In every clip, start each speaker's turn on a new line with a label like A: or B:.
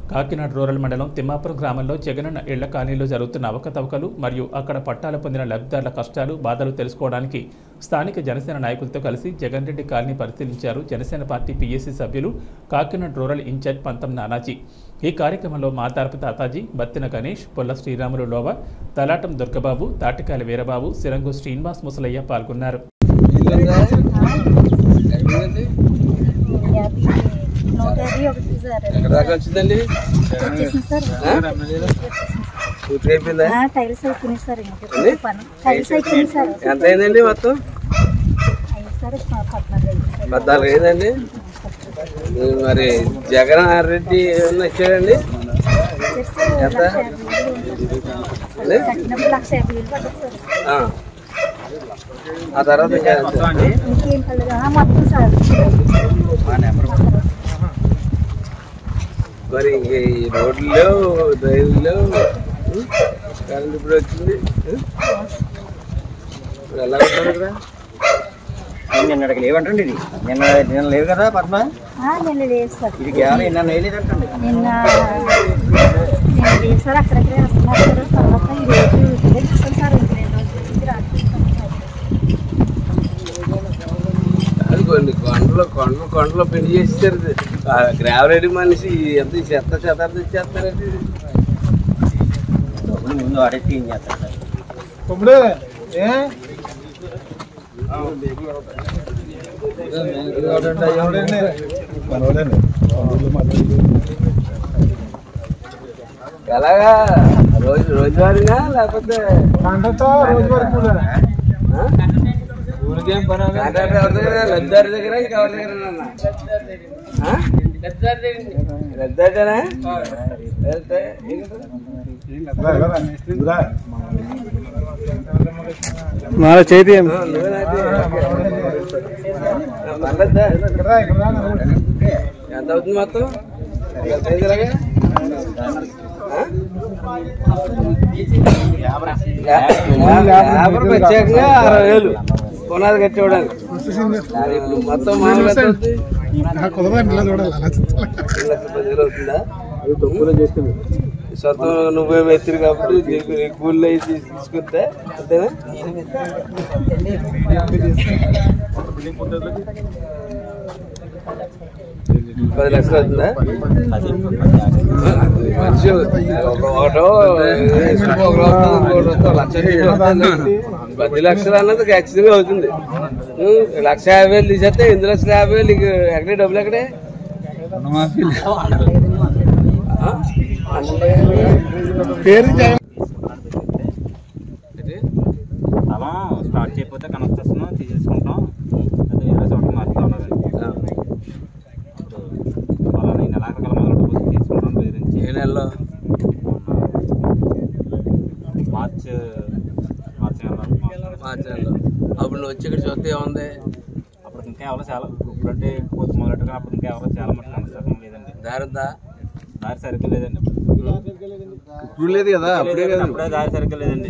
A: Kakinada rural మండలం తిమ్మాపురం గ్రామంలో జగనన్న ఇళ్ల కాలనీలో జరుగుతున్న అవకతవకలు మరియు అక్కడ పట్టాలు పొందిన లబ్ధిదారుల కష్టాలు బాధలు తెలుసుకోవడానికి స్థానిక జనసేన నాయకులతో కలిసి జగన్ రెడ్డి కాలనీ పరిశీలించారు జనసేన పార్టీ పీఎస్సీ సభ్యులు కాకినాడ రూరల్ ఇన్ఛార్జ్ పంతం నానాజీ ఈ కార్యక్రమంలో మాతారపు తాతాజీ బత్తిన గణేష్ పొల్ల శ్రీరాములు లోవ తలాటం దుర్గబాబు తాటికాయల వీరబాబు సిరంగు శ్రీనివాస్ ముసలయ్య పాల్గొన్నారు
B: నూట యాభై ఒకటి సార్
C: ఎక్కడ దాకా వచ్చిందండి
B: వచ్చేసింది సార్
C: పూర్తి అయిపోయిందా
B: ఆ, టైల్స్ అయిపోయినాయి సార్ ఇంకా పని టైల్స్ అయిపోయినాయి సార్
C: ఎంత అయిందండి మొత్తం
B: అయ్యి సార్ ప- పద్నాలుగు అయింది సార్
C: పద్నాలుగు అయిందండి ఉమ్, మరి జగన్ రెడ్డి ఏమన్నా ఇచ్చాడండి
B: వచ్చేసి లక్ష యాభై వేలు కట్టినప్పుడు లక్ష యాభై వేలు పడ్డది సార్
C: ఆ. ఆ తర్వాత ఇంకా ఎంత?
B: ఇంకేం పడలేదు ఆ, మొత్తం సార్
C: మరి ఇంక ఈ రోడ్లు లేవు డ్రైవ్లు లేవు ఉమ్, కరెంట్ ఇప్పుడు వచ్చింది ఉమ్. ఇప్పుడు ఎలా ఉంటారు ఇక్కడ
D: నిన్న అక్కడికి లేవంటండి ఇది నిన్న నిన్న లేవు కదా పద్మ
B: ఆ, నిన్న లేదు సార్
D: ఇది కేవలం నిన్న వేయలేదంటండి
B: నిన్న నిన్న లేదు సార్ అక్కడక్కడే వస్తున్నారు సార్ తర్వాత ఈ రోజు ఇక్కడే చూస్తాను సార్ ఇంక రెండు రోజుల నుంచి రాత్రి సార్
C: అది కొన్ని కొండలు కొండలు కొండలు పెళ్లి చేసేసారు గ్రావరెడ్డి మనిషి ఎంత చెత్త చెత్త ఇచ్చేస్తారండి
D: డబ్బులు ముందు అడిగి ఏం చేస్తారు సార్
C: ఎలాగా రోజు రోజువారీనా లేకపోతే ఆ? కాంట్రాక్టర్ ఎవరి దగ్గర లబ్ధిదారి దగ్గర ఇంకా ఎవరి దగ్గర లబ్ధిదారినా వెళ్తే
E: మాల చేతి
C: నువ్వేనాటి పర్లేదా ఎంత అవుతుంది మొత్తం ఎంత అయింది ఇలాగా ఆ? లేబర్ ప్రత్యేకంగా అరవై వేలు పునాది కట్టేవడానికి అది ఇప్పుడు మొత్తం మామూలుగా ఎంత అవుతుంది? రెండు లక్షల పదివేలు అవుతుందా సొంతం నువ్వే వ్యక్తివి కాబట్టి నీకు నీ కూలీలు అయి తీసి తీసుకుంటే అంతేనా పది లక్షలు అవుతుందా మనిషి ఒక- ఒకటో వేసుకుంటే ఒకటి అవుతుంది, ఇంకోటి వస్తుంది, లక్ష నీళ్ళు వస్తుంది. పది లక్షలు అన్నది ఖచ్చితంగా అవుతుంది ఉం, లక్ష యాభై వేలు తీసేస్తే ఎనిమిది లక్షల యాభై వేలు నీకు ఎక్కడే డబ్బులు ఎక్కడే ఆ? ఏంటి?
D: స్థలం స్టార్ట్ చేయకపోతే కన్స్ట్రక్షన్ తీసేసుకుంటాం అది వేరే చోట మార్చుతా ఉన్నారండి
C: ఆ.
D: ఇప్పుడు అలా నేను నెలాఖరు మొదలెట్టకపోతే తీసుకుంటాం బెదిరించి
C: ఏ నెలలో
D: మార్చ్ మార్చ్ నెల మార్చ్
C: మార్చి నెలలో అప్పుడు నువ్వు వచ్చి ఇక్కడ చూస్తే ఏముంది
D: అప్పుడు ఇంకా ఎవరో చాలా ఇప్పుడంటే కొత్త మొదలెట్టగా అప్పుడు ఇంకా ఎవరో చాలా మటుకు కన్స్ట్రక్షన్ లేదండి
C: దారుందా
D: దారి సరిగ్గా లేదండి
E: ఇప్పుడు లేదు కదా అప్పుడే కదా
D: అప్పుడే దారి సరిగ్గా లేదండి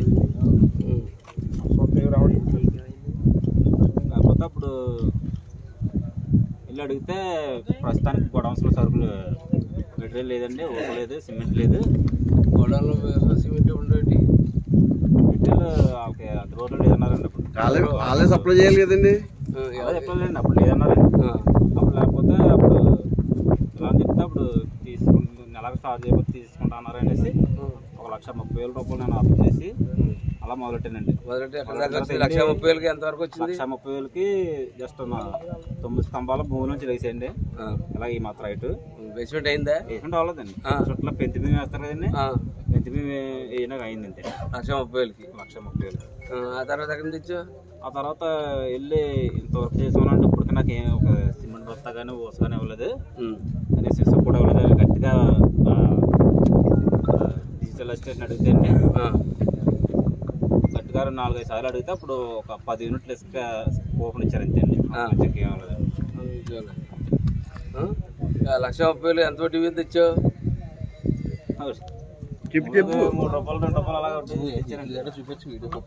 D: కాకపోతే అప్పుడు వెళ్ళి అడిగితే ప్రస్తుతానికి గొడవన్స్లో సరుకులు మెటీరియల్ లేదండి ఊస లేదు సిమెంట్ లేదు
C: గోడౌన్లో సిమెంట్ ఉండేటి
D: మెటీరియల్ వాళ్ళకి అందుబాటులో లేదన్నారండి అప్పుడు
E: వాళ్ళే వాళ్ళే సప్లై చేయాలి కదండి
D: అలా చెప్పలేదండి అప్పుడు లేదన్నారండి అప్పుడు లేకపోతే అప్పుడు ఇలా అని చెప్తే అప్పుడు తీసుకుంటు నెలకు స్టార్ట్ చేయకపోతే తీసుకుంటా అన్నారు అనేసి ఒక లక్ష ముప్పై వేల రూపాయలు నేను అప్పు చేసి అలా మొదలెట్టానండి
C: మొదటి ఎక్కడ దాకా వచ్చింది లక్ష ముప్పై వేలకి ఎంతవరకు వచ్చింది
D: లక్ష ముప్పై వేలకి జస్ట్ నా తొమ్మిది స్తంభాల భూమి నుంచి లేచేయండి ఇలా ఈ మాత్రం రైట్
C: బేస్మెంట్ అయిందా
D: వేసుకుంటే అవ్వలేదండి
C: ఆ.
D: చుట్టూ పెంతి భూమి వేస్తారు కదండి
C: ఆ,
D: పెంతి భూమి వేయడానికి అయింది అంతే
C: లక్ష ముప్పై వేలకి
D: లక్ష ముప్పై వేలు
C: ఆ, ఆ తర్వాత ఎక్కడ నుంచి తెచ్చావు
D: ఆ తర్వాత వెళ్ళి ఇంతవరకు చేసుకున్నాను ఇప్పటికి నాకు ఏం ఒక సిమెంట్ బస్తా కానీ ఊస కానీ ఇవ్వలేదు
C: ఉమ్.
D: అనేసి సపోర్ట్ అవ్వలేదు గట్టిగా డిజిటల్ అసిస్టెంట్ అడిగితే అండి
C: ఆ,
D: గట్టిగా రెండు నాలుగైదు సార్లు అడిగితే అప్పుడు ఒక పది యూనిట్లు ఇసుక ఓపెన్ ఇచ్చారు అంతే అండి
C: ఆ.
D: చెక్ ఏం అవ్వలేదు
C: చూడు. ఆ? ఆ, లక్ష ముప్పై వేలు ఎంత వడ్డీ మీద తెచ్చావు
E: చెప్పు చెప్పు
D: మూడు రూపాయలు రెండు రూపాయలు అలా ఉంటుంది. ఇచ్చారండి
C: చూపించు వీడియో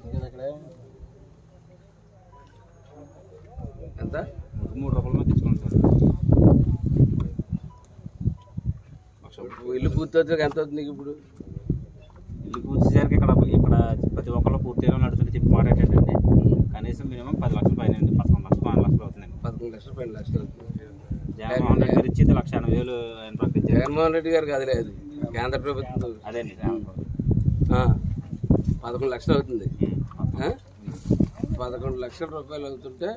C: ఎంత
D: మూడు రూపాయల మీద తెచ్చుకుంటాం లక్ష
C: ఇల్లు పూర్తవుతుంది ఎంత అవుతుంది నీకు ఇప్పుడు
D: ఇల్లు పూర్చేసరికి ఇక్కడ ఇక్కడ ప్రతి ఒక్కళ్ళు పూర్తిగా నడుచుకుంటే చెప్పి మాట ఏంటంటే కనీసం మినిమం పది లక్షల పైన అండి పదకొండు లక్షలు పన్నెండు లక్షలు అవుతుందండి
C: పదకొండు లక్షలు పన్నెండు లక్షలు అవుతుంది
D: జగన్మోహన్ రెడ్డి గారు ఇచ్చింది లక్ష ఎనభై వేలు ఆయన ప్రకటించారు
C: జగన్మోహన్ రెడ్డి గారు కాదులే అది కేంద్ర ప్రభుత్వం
D: అదే అండి జగన్
C: ఆ, పదకొండు లక్షలు అవుతుంది ఆ? పదకొండు లక్షల రూపాయలు అవుతుంటే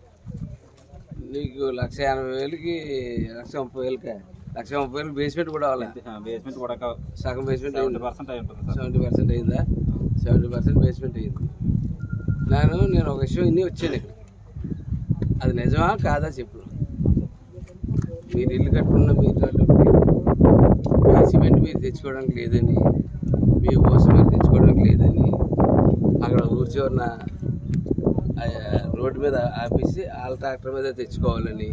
C: నీకు లక్ష ఎనభై వేలకి లక్ష ముప్పై వేలకి లక్ష ముప్పై వేలకి బేస్మెంట్ కూడా అవ్వాలి
D: బేస్మెంట్ కూడా
C: సగం బేస్మెంట్
D: సెవెంటీ
C: అయింది
D: పర్సెంట్ అయి ఉంటుంది సార్
C: సెవెంటీ పర్సెంట్ అయిందా సెవెంటీ పర్సెంట్ బేస్మెంట్ అయింది నేను నేను ఒక విషయం ఇన్ని వచ్చాను ఇక్కడ అది నిజమా కాదా చెప్పు మీరు ఇల్లు కట్టుకున్న మీరు మీ సిమెంట్ మీరు తెచ్చుకోవడానికి లేదని మీ ఊస మీరు తెచ్చుకోవడానికి లేదని అక్కడ ఊరి చివరిన ఆ, రోడ్డు మీద ఆపేసి వాళ్ళ ట్రాక్టర్ మీద తెచ్చుకోవాలని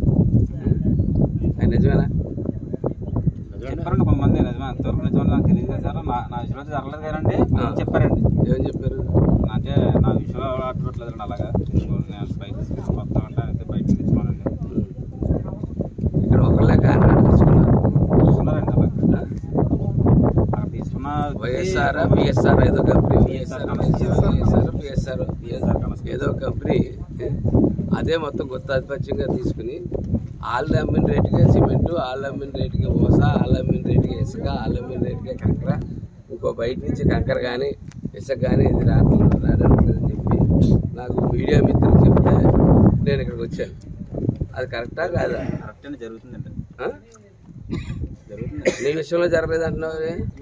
C: అది నిజమేనా
D: చెప్పారండి కొంతమంది నిజమే అంతవరకు నిజమని నాకు తెలియదు కదా సార్ నా నా విషయంలో జరగలేదు కదండి
C: ఆ.
D: చెప్పారండి
C: ఏమని చెప్పారు
D: అంటే నా విషయంలో అట్టుకోవట్లేదండి అలాగా నేను బయట తీసుకుని కొత్త అంటే అయితే బయట తెచ్చుకోనండి
C: ఇక్కడ ఒకళ్ళే కాంట్రాక్ట్ తీసుకున్నారు
D: తీసుకున్నారండి అలాగా
C: ఆ?
D: అక్కడ తీసుకున్న
C: వైఎస్ఆర్ బిఎస్ఆర్ ఏదో కంపెనీ వైఎస్ఆర్ వైఎస్ఆర్ బిఎస్ఆర్ ఏదో కంపెనీ అదే మొత్తం కొత్త ఆధిపత్యంగా తీసుకుని ఆళ్ళు అమ్మిన రేటుకే సిమెంట్ ఆళ్ళు అమ్మిన రేటుకే ఊస ఆళ్ళు అమ్మిన రేటుకే ఇసుక ఆళ్ళు అమ్మిన రేటుకే కంకర ఇంకో బయట నుంచి కంకర కానీ ఇసుక కానీ ఇది రావట్లేదు రావట్లేదని చెప్పి నాకు మీడియా మిత్రులు చెప్తే నేను ఇక్కడికి వచ్చాను అది కరెక్టా కాదా
D: కరెక్ట్ అండి జరుగుతుందండి
C: ఆ?
D: జరుగుతుంది
C: నీ విషయంలో జరగలేదు అంటున్నావు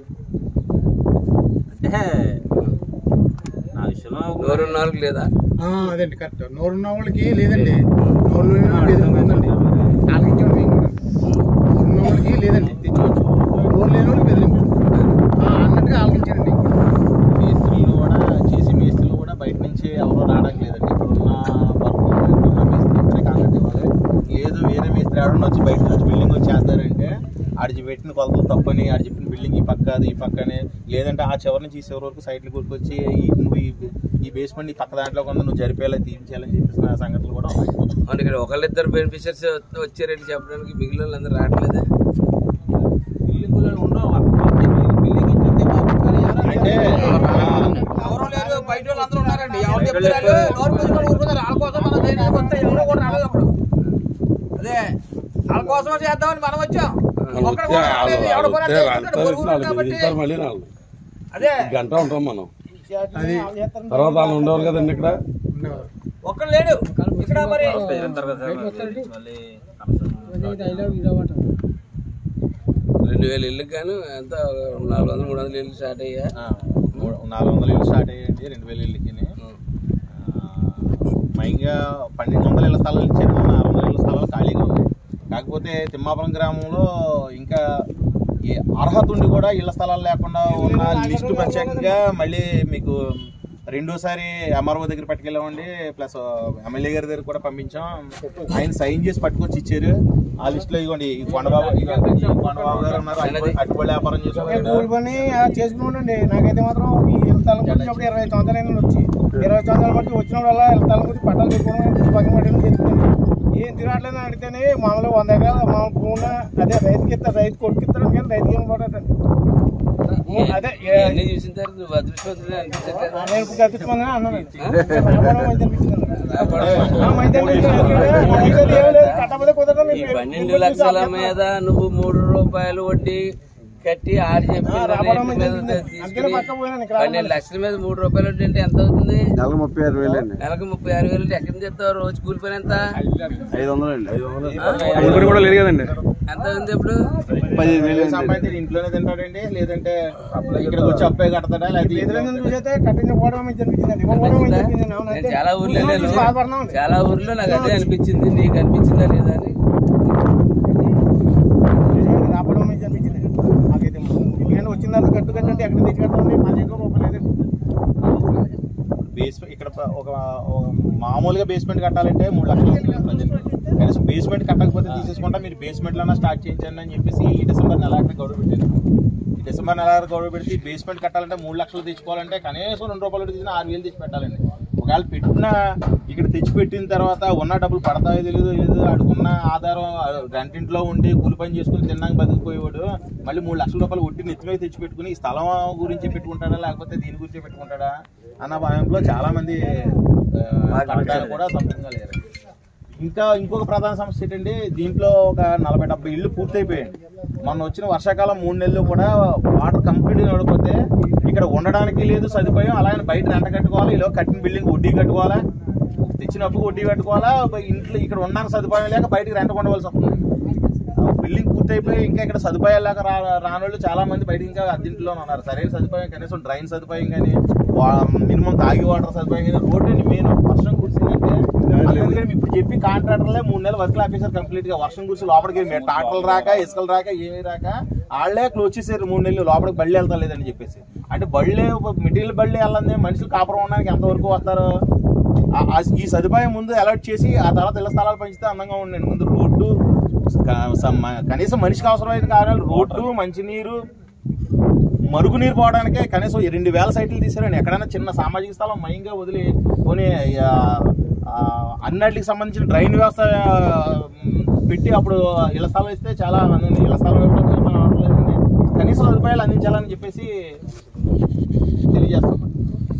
D: అంటే నా విషయంలో
C: నూరు నాలుగు లేదా
F: ఆ, అదండి కరెక్ట్ నోరున్న వాళ్ళకి లేదండి నోరు లేని వాళ్ళకి లేదండి ఉందండి వాళ్ళకి ఇచ్చాడు మేము కూడా నోరున్న వాళ్ళకి లేదండి తెచ్చుకోవచ్చు నోరు లేని వాళ్ళకి బెదిరింపు ఆ, అన్నట్టుగా వాళ్ళకి ఇచ్చాడండి
G: మేస్త్రీలు కూడా చేసి మేస్త్రీలు కూడా బయట నుంచి ఎవరో రావడానికి లేదండి ఇప్పుడున్న వర్క్ ఇప్పుడున్న మేస్త్రి కాంట్రాక్ట్ ఇవ్వాలి లేదు వేరే మేస్త్రి ఎవరైనా వచ్చి బయట నుంచి బిల్డింగ్ వచ్చి చేస్తారంటే ఆడి పెట్టిన కొలతలు తప్పని ఆడి చెప్పిన బిల్డింగ్ ఈ పక్క అది ఈ పక్కనే లేదంటే ఆ చివరి నుంచి ఈ చివరి వరకు సైట్లు కొట్టుకొచ్చి ఈ నువ్వు ఈ- ఈ బేస్మెంట్ ఈ పక్క దాంట్లో కొంత నువ్వు జరిపేలా తీయించాలని చెప్పేసిన సంగతులు కూడా ఉన్నాయి
C: అవును ఇక్కడ ఒకళ్ళిద్దరు బెనిఫిషియర్స్ వచ్చారని చెప్పడానికి మిగిలిన వాళ్ళందరూ రావట్లేదే
G: అంటే
H: ఎవరు లేరు బయట వాళ్ళందరూ ఉన్నారండి ఎవరు చెప్తారు నోరు మూసుకొని ఊరుకున్నారు వాళ్ళ కోసం మనం చేయడానికి వస్తే ఎవరు కూడా రాలేదు అప్పుడు అదే వాళ్ళ కోసం చేద్దామని మనం వచ్చాం ఒక్కడు కూడా రాలేదు. ఎవడు కూడా చేసుకుంటాడు. పొరుగు ఊరు కాబట్టి అదే
E: గంట ఉంటాం మనం తర్వాత వాళ్ళు ఉండేవారు కదండి ఇక్కడ
H: ఒక్కడు లేడు ఇక్కడ మరి
D: ప్రజలంటారు కదా సార్, మళ్ళీ కనెక్షన్
C: రెండు వేల ఇల్లు కానీ ఎంత నాలుగు వందలు మూడు వందల ఇల్లు స్టార్ట్ అయ్యా
G: ఆ, మూడు- నాలుగు వందల ఇల్లు స్టార్ట్ అయ్యండి రెండు వేల ఇళ్ళకి మైంగా పన్నెండు వందల ఇళ్ళ స్థలాలు ఇచ్చారు ఆరు వందల ఇళ్ళ స్థలాలు ఖాళీగా ఉన్నాయి కాకపోతే తిమ్మాపురం గ్రామంలో ఇంకా ఈ అర్హత ఉండి కూడా ఇళ్ల స్థలాలు లేకుండా ఉన్న లిస్టు ప్రత్యేకంగా మళ్ళీ మీకు రెండోసారి ఎంఆర్ఓ దగ్గర పట్టుకెళ్ళామండి ప్లస్ ఎమ్మెల్యే గారి దగ్గర కూడా పంపించాం ఆయన సైన్ చేసి పట్టుకొచ్చి ఇచ్చారు ఆ లిస్ట్ లో ఇవ్వండి ఈ కొండబాబు ఈ కొండబాబు గారు ఉన్నారు అట్టుబడి- అట్టుబడి వ్యాపారం
F: కూలి
G: చేస్తున్నారు
F: పని చేసుకున్నాండి నాకైతే మాత్రం ఈ ఇళ్ళ స్థలం వచ్చినప్పుడు ఇరవై సంవత్సరాలు వచ్చి ఇరవై సంవత్సరాలు బట్టి వచ్చినప్పుడు ఇళ్ళ స్థలం గురించి పట్టాలు పెట్టుకోవడం తీసి పక్కన పెట్టడం జరుగుతుంది ఏం తిరగట్లేదు అని అడిగితేనే మామూలుగా వంద ఎకరాలు మామూలు భూమున అదే రైతుకి ఇస్తారు రైతు కొడుకు ఇస్తారు కానీ రైతుకి ఏం పడటండి అదే ఏ-
C: అన్ని చూసిన తర్వాత నువ్వు అదృష్టవంతుడే అనిపించట్లేదు
F: నేను ఇప్పుడు కల్పించుకుందని అన్నాను రాబోవడం మంచి అనిపించింది ఆ, మంచి అనిపించింది. అయితే ఏమీ లేదు. కట్టకపోతే కుదరదు
C: ఈ
F: మీకు.
C: పన్నెండు లక్షల మీద నువ్వు మూడు రూపాయలు వడ్డీ కట్టి ఆడి చెప్పిన
F: ఆ, రాబోవడం
C: రేటు
F: మంచి
C: మీద
F: అనిపించింది.
C: తీసుకుని
F: అందుకనే పక్క పోయినాను ఇక్కడ
C: పన్నెండు లక్షల మీద మూడు రూపాయలు వడ్డీ అంటే ఎంత అవుతుంది
E: నెలకు ముప్పై ఆరు వేలు అండి
C: నెలకు ముప్పై ఆరు వేలు అంటే ఎక్కడి నుంచి తెస్తావు రోజు కూలి పని ఎంత
E: ఐదు వందలు అండి
C: ఆ?
E: కూడా లేదు కదండి
C: ఎంత ఉంది ఇప్పుడు
E: పదిహేను వేలు అండి
G: సంపాదించి ఇంట్లోనే తింటాడండి లేదంటే ఇక్కడికి వచ్చి అప్పాయి కడతాడా లేదా
F: ఎదురైందని చూసైతే కట్టించుకోవడం మంచి అనిపించింది ఇవ్వకపోవడం మంచి అనిపించింది అవును
C: నేను
F: అంతే.
C: చాలా ఊర్లో
F: చూసి
C: నేను
F: బాధపడుతున్నాం
C: చాలా ఊర్లో నాకు అదే అనిపించింది నీకు అనిపించిందా లేదా అని
F: నిజంగా రాపడం మంచి అనిపించింది నాకైతే ఎందుకంటే వచ్చిన తర్వాత గట్టు గట్టు అంటే ఎక్కడ తెచ్చి కట్టాలి మా దగ్గర రూపాయలు లేదండి
G: బేస్ ఇక్కడ ప- ఒక ఒక మామూలుగా బేస్మెంట్ కట్టాలంటే మూడు లక్షలు అవుతుంది ప్రజెంట్ కనీసం బేస్మెంట్ కట్టకపోతే తీసేసుకుంటా మీరు బేస్మెంట్ లోనే స్టార్ట్ చేయించండి అని చెప్పేసి ఈ డిసెంబర్ నెల ఆఖరికి గౌరవ పెట్టారు ఈ డిసెంబర్ నెల ఆఖరికి గౌరవ పెడితే బేస్మెంట్ కట్టాలంటే మూడు లక్షలు తెచ్చుకోవాలంటే కనీసం రెండు రూపాయలు తీసిన ఆరు వేలు తెచ్చి పెట్టాలండి ఒకవేళ పెట్టిన ఇక్కడ తెచ్చి పెట్టిన తర్వాత ఉన్న డబ్బులు పడతాయో తెలియదు లేదు అడుగున్న ఆధారం రెంటింట్లో ఉండి కూలి పని చేసుకుని తిన్నాక బతికిపోయేవాడు మళ్ళీ మూడు లక్షల రూపాయలు ఒట్టి నెత్తి మీద తెచ్చి పెట్టుకుని ఈ స్థలం గురించి పెట్టుకుంటాడా లేకపోతే దీని గురించి పెట్టుకుంటాడా అన్న భయంలో చాలా మంది ఆ, కట్టడాలు కూడా సొంతంగా లేరు ఇంకా ఇంకొక ప్రధాన సమస్య ఏంటంటే దీంట్లో ఒక నలభై డెబ్బై ఇళ్ళు పూర్తయిపోయాయి మొన్న వచ్చిన వర్షాకాలం మూడు నెలలు కూడా వాటర్ కంప్లీట్ నడిపోతే ఇక్కడ ఉండడానికి లేదు సదుపాయం అలాగే బయట రెంట కట్టుకోవాలి ఇలా కట్టిన బిల్డింగ్ వడ్డీ కట్టుకోవాలా తెచ్చినప్పుడు వడ్డీ కట్టుకోవాలా ఇంట్లో ఇక్కడ ఉండడానికి సదుపాయం లేక బయటకు రెంట ఉండవలసి వస్తుంది బిల్డింగ్ పూర్తయిపోయి ఇంకా ఇక్కడ సదుపాయాలు లేక రా రానోళ్ళు చాలా మంది బయట ఇంకా అద్దెంట్లో ఉన్నారు సరైన సదుపాయం కనీసం డ్రైన్ సదుపాయం కానీ మినిమం తాగి వాటర్ సదుపాయం కానీ రోడ్డు అండి మెయిన్ వర్షం కురిసిందంటే అందుకని ఇప్పుడు చెప్పి కాంట్రాక్టర్లే మూడు నెలలు వర్క్ ఆఫీసర్ కంప్లీట్ గా వర్షం కురిసి లోపలికి వెళ్ళి ట్రాక్టర్లు రాక ఇసుకలు రాక ఏమీ రాక వాళ్ళే క్లోజ్ చేశారు మూడు నెలలు లోపలికి బళ్ళు వెళ్తలేదని చెప్పేసి అంటే బళ్ళే మెటీరియల్ బళ్ళే వెళ్ళండి మనుషులు కాపురం ఉండడానికి ఎంతవరకు వస్తారు ఆ- ఆ- ఈ సదుపాయం ముందు అలర్ట్ చేసి ఆ తర్వాత ఇళ్ల స్థలాలు పెంచితే అందంగా ఉండండి ముందు రోడ్డు క- సమ- కనీసం మనిషికి అవసరమైన కార్యాలు రోడ్డు మంచినీరు మరుగునీరు పోవడానికే కనీసం ఈ రెండు వేల సైట్లు తీసారండి ఎక్కడైనా చిన్న సామాజిక స్థలం మయంగా వదిలి కొని ఆ, ఆ, అన్నిటికి సంబంధించిన డ్రైన్ వ్యవస్థ ఆ, పెట్టి అప్పుడు ఇళ్ల స్థలం ఇస్తే చాలా మంది ఇళ్ల స్థలం ఇవ్వడం కోసం మనం అనట్లేదండి. కనీసం సదుపాయాలు అందించాలని చెప్పేసి తెలియజేస్తాం